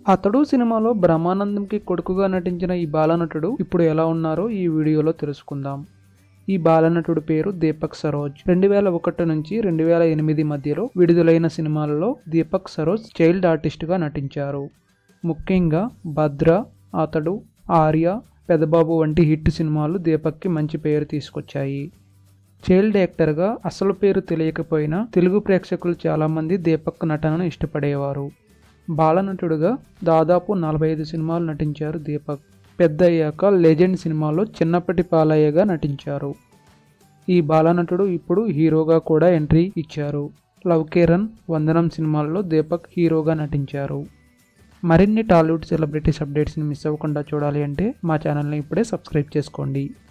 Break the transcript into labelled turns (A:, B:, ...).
A: అతడు సినిమాలో బ్రహ్మానందంకి కొడుకుగా నటించిన ఈ బాలనటుడు ఇప్పుడు ఎలా ఉన్నారో ఈ వీడియోలో తెలుసుకుందాం ఈ బాలనటుడు పేరు దీపక్ సరోజ్ రెండు వేల ఒకటి నుంచి రెండు వేల ఎనిమిది మధ్యలో విడుదలైన సినిమాలలో దీపక్ సరోజ్ చైల్డ్ ఆర్టిస్ట్గా నటించారు ముఖ్యంగా భద్ర అతడు ఆర్య పెదబాబు వంటి హిట్ సినిమాలు దీపక్కి మంచి పేరు తీసుకొచ్చాయి చైల్డ్ యాక్టర్గా అసలు పేరు తెలియకపోయినా తెలుగు ప్రేక్షకులు చాలామంది దీపక్ నటనను ఇష్టపడేవారు బాలనటుడుగా దాదాపు నలభై ఐదు సినిమాలు నటించారు దీపక్ పెద్ద అయ్యాక లెజెండ్ సినిమాలో చిన్నప్పటి పాలయ్యగా నటించారు ఈ బాలనటుడు ఇప్పుడు హీరోగా కూడా ఎంట్రీ ఇచ్చారు లవ్ కేరన్ వందనం సినిమాల్లో దీపక్ హీరోగా నటించారు మరిన్ని టాలీవుడ్ సెలబ్రిటీస్ అప్డేట్స్ని మిస్ అవ్వకుండా చూడాలి అంటే మా ఛానల్ని ఇప్పుడే సబ్స్క్రైబ్ చేసుకోండి